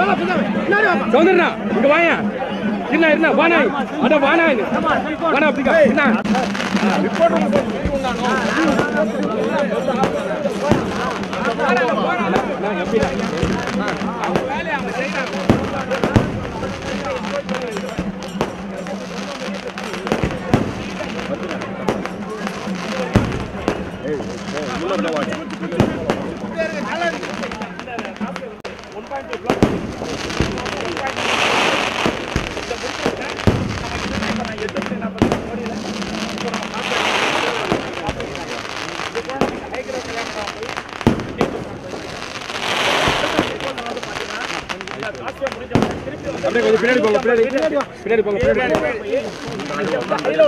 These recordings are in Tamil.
சௌந்தரனா இங்க வாயா என்ன என்ன வானா அட வானா வானா அப்படிக்கா என்ன அப்படியே கொஞ்சம் பின்னாடி போங்க பின்னாடி பின்னாடி போங்க பின்னாடி போங்க.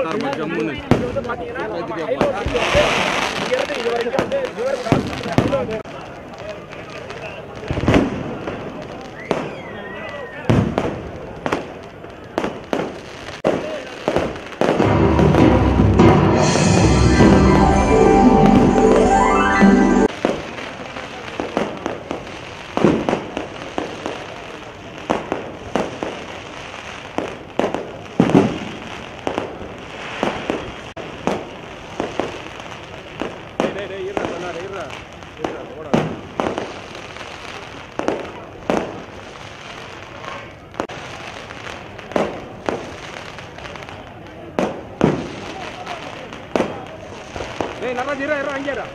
ஏய் நல்லா இரு இரு அங்கே இரு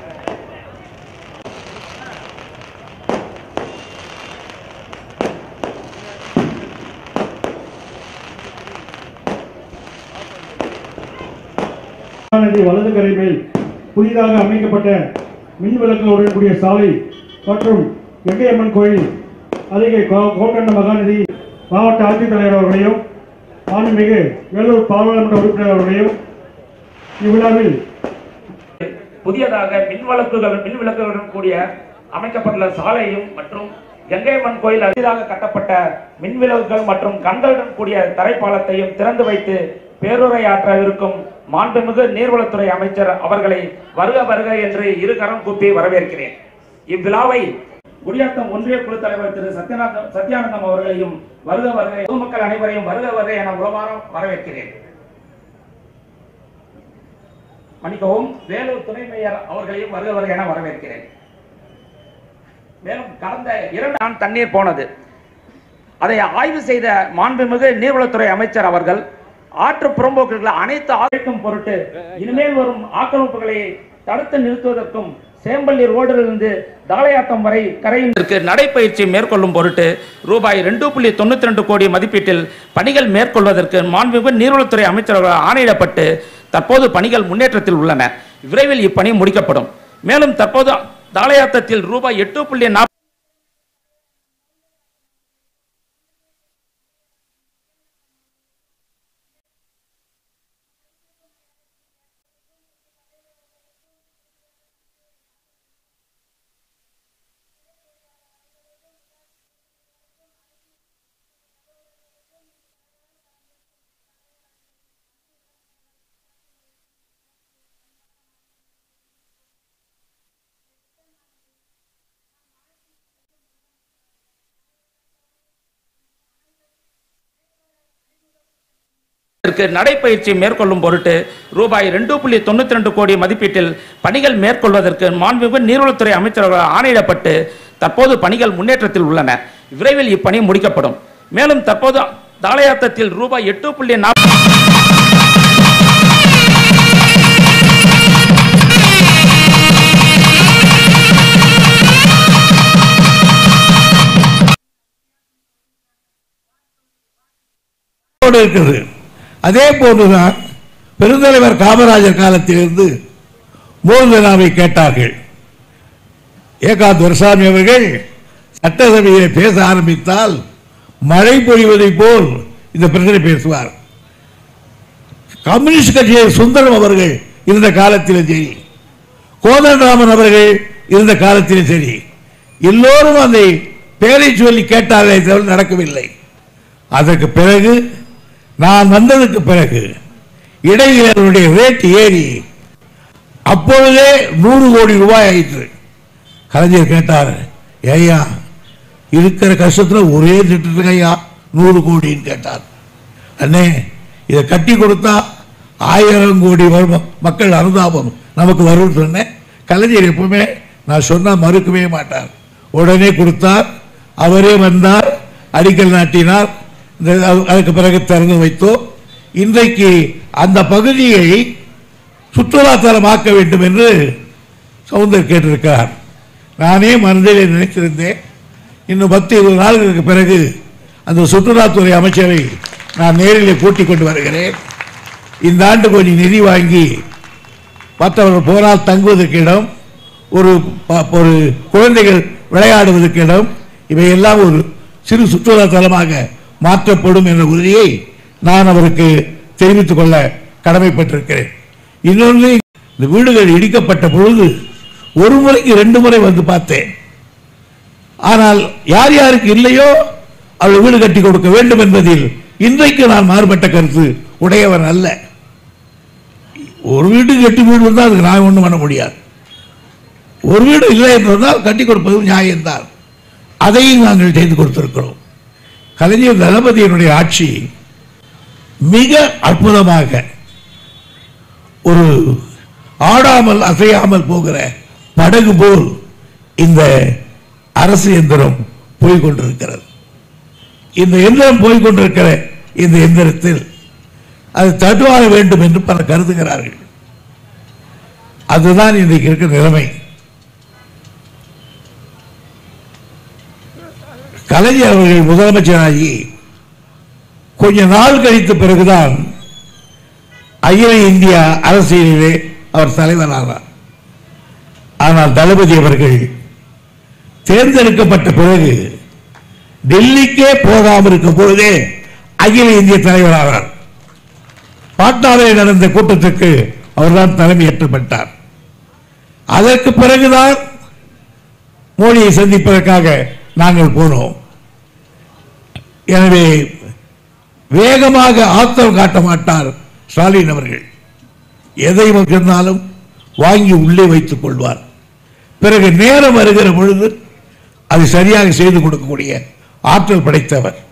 நதி வலது கரை மேல் புதிதாக அமைக்கப்பட்ட மின் விளக்குகளுடன் கூடிய சாலை மற்றும் எங்கையம்மன் கோயில் அருகே கோ- கோகர்ண மகாநதி மாவட்ட ஆட்சித்தலைவர் அவர்களையும் மாண்புமிகு வேலூர் பாராளுமன்ற உறுப்பினர் அவர்களையும் இவ்விழாவில் புதியதாக மின் விளக்குகள் மின் விளக்குகளுடன் கூடிய அமைக்கப்பட்டுள்ள சாலையும் மற்றும் கங்கைமன் கோயில் அரிதாக கட்டப்பட்ட மின் விளக்குகள் மற்றும் கண்களுடன் கூடிய தரைப்பாலத்தையும் திறந்து வைத்து பேருரையாற்றவிருக்கும் மாண்புமிகு நீர்வளத்துறை அமைச்சர் அவர்களை வருக வருக என்று இரு கரம் கூப்பி வரவேற்கிறேன் இவ்விழாவை குடியாத்தம் ஒன்றிய குழு தலைவர் திரு சத்யநாதம் சத்யானந்தம் அவர்களையும் வருக வருக பொதுமக்கள் அனைவரையும் வருக வருக என உளமாற வரவேற்கிறேன் மன்னிக்கவும் வேலூர் துணை மேயர் அவர்களையும் வருக வருக என வரவேற்கிறேன் மேலும் கடந்த இரண்டு ஆண்டு தண்ணீர் போனது அதை ஆய்வு செய்த மாண்புமிகு நீர்வளத்துறை அமைச்சர் அவர்கள் ஆற்று புறம்போக்குகளை அனைத்து ஆய்வுக்கும் பொருட்டு இனிமேல் வரும் ஆக்கிரமிப்புகளை தடுத்து நிறுத்துவதற்கும் சேம்பள்ளி ரோடிலிருந்து தாளையாத்தம் வரை கரையிற்கு நடைப்பயிற்சி மேற்கொள்ளும் பொருட்டு ரூபாய் ரெண்டு புள்ளி தொண்ணூத்தி ரெண்டு கோடி மதிப்பீட்டில் பணிகள் மேற்கொள்வதற்கு மாண்புமிகு நீர்வளத்துறை அமைச்சர்கள் ஆணையிடப்பட்டு தற்போது பணிகள் முன்னேற்றத்தில் உள்ளன விரைவில் இப்பணி முடிக்கப்படும் மேலும் தற்போது தாளையாத்தத்தில் ரூபாய் எட்டு புள்ளி நாற்பது இதற்கு நடைப்பயிற்சி மேற்கொள்ளும் பொருட்டு ரூபாய் ரெண்டு புள்ளி தொண்ணூத்தி ரெண்டு கோடி மதிப்பீட்டில் பணிகள் மேற்கொள்வதற்கு மாண்புமிகு நீர்வளத்துறை அமைச்சர்கள் ஆணையிடப்பட்டு தற்போது பணிகள் முன்னேற்றத்தில் உள்ளன விரைவில் இப்பணி முடிக்கப்படும் மேலும் தற்போது தாளையாத்தத்தில் ரூபாய் எட்டு புள்ளி நாற்பது போடு இருக்குது அதே போன்றுதான் பெருந்தலைவர் காமராஜர் காலத்திலிருந்து மூலதனாவை கேட்டார்கள் ஏகா துரசாமி அவர்கள் சட்டசபையை பேச ஆரம்பித்தால் மழை பொழிவதைப் போல் இந்த பிரச்சனை பேசுவார் கம்யூனிஸ்ட் கட்சியை சுந்தரம் அவர்கள் இருந்த காலத்திலும் சரி கோதண்டராமன் அவர்கள் இருந்த காலத்திலும் சரி எல்லோரும் அதை பேரை சொல்லி கேட்டார்களே தவிர நடக்கவில்லை அதற்கு பிறகு நான் வந்ததுக்கு பிறகு இடையிலருடைய ரேட் ஏறி அப்பொழுதே நூறு கோடி ரூபாய் ஆயிற்று கலைஞர் கேட்டார் ஏய்யா இருக்கிற கஷ்டத்துல ஒரே திட்டத்துக்கு ஐயா நூறு கோடின்னு கேட்டார் அண்ணே இதை கட்டி கொடுத்தா ஆயிரம் கோடி வரும் மக்கள் அனுதாபம் நமக்கு வரும்னு சொன்னேன் கலைஞர் எப்பவுமே நான் சொன்னா மறுக்கவே மாட்டார் உடனே கொடுத்தார் அவரே வந்தார் அடிக்கல் நாட்டினார் இந்த அது- அதுக்கு பிறகு திறந்து வைத்தோம் இன்றைக்கு அந்த பகுதியை சுற்றுலாத்தலமாக்க வேண்டும் என்று சவுந்தர் கேட்டிருக்கார் நானே மனதிலே நினைத்திருந்தேன் இன்னும் பத்து இருபது நாட்களுக்கு பிறகு அந்த சுற்றுலாத்துறை அமைச்சரை நான் நேரிலே கூட்டிக் கொண்டு வருகிறேன் இந்த ஆண்டு கொஞ்சம் நிதி வாங்கி மற்றவர்கள் போனால் தங்குவதற்கு இடம் ஒரு ப- ஒரு குழந்தைகள் விளையாடுவதற்கு இடம் இவையெல்லாம் ஒரு சிறு சுற்றுலா தலமாக மாற்றப்படும் என்ற உறுதியை நான் அவருக்கு தெரிவித்துக் கொள்ள கடமைப்பட்டிருக்கிறேன் இன்னொன்று இந்த வீடுகள் இடிக்கப்பட்ட பொழுது ஒரு முறைக்கு ரெண்டு முறை வந்து பார்த்தேன் ஆனால் யார் யாருக்கு இல்லையோ அவள் வீடு கட்டி கொடுக்க வேண்டும் என்பதில் இன்றைக்கு நான் மாறுபட்ட கருத்து உடையவன் அல்ல ஒரு வீடு கட்டி வீடு வந்தால் அதுக்கு நான் ஒன்றும் பண்ண முடியாது ஒரு வீடு இல்லை என்று சொன்னால் கட்டி கொடுப்பது நியாயம்தான் அதையும் நாங்கள் செய்து கொடுத்திருக்கிறோம் கலைஞர் தளபதியினுடைய ஆட்சி மிக அற்புதமாக ஒரு ஆடாமல் அசையாமல் போகிற படகு போல் இந்த அரசு எந்திரம் போய் கொண்டிருக்கிறது இந்த எந்திரம் போய் கொண்டிருக்கிற இந்த எந்திரத்தில் அது தட்டுவாக வேண்டும் என்று பல கருதுகிறார்கள் அதுதான் இன்றைக்கு இருக்கிற நிலைமை கலைஞர் அவர்கள் முதலமைச்சராகி கொஞ்ச நாள் கழித்த பிறகுதான் அகில இந்தியா அரசியலிலே அவர் தலைவரானார் ஆனால் தளபதி அவர்கள் தேர்ந்தெடுக்கப்பட்ட பிறகு டெல்லிக்கே போகாமல் இருக்கும் பொழுதே அகில இந்திய தலைவரானார் பாட்னாவில் நடந்த கூட்டத்துக்கு அவர்தான் தலைமையேற்றப்பட்டார் அதற்கு பிறகுதான் மோடியை சந்திப்பதற்காக நாங்கள் போனோம் எனவே வேகமாக ஆத்திரம் காட்ட மாட்டார் ஸ்டாலின் அவர்கள் எதை சொன்னாலும் வாங்கி உள்ளே வைத்துக் கொள்வார் பிறகு நேரம் வருகிற பொழுது அதை சரியாக செய்து கொடுக்கக்கூடிய ஆற்றல் படைத்தவர்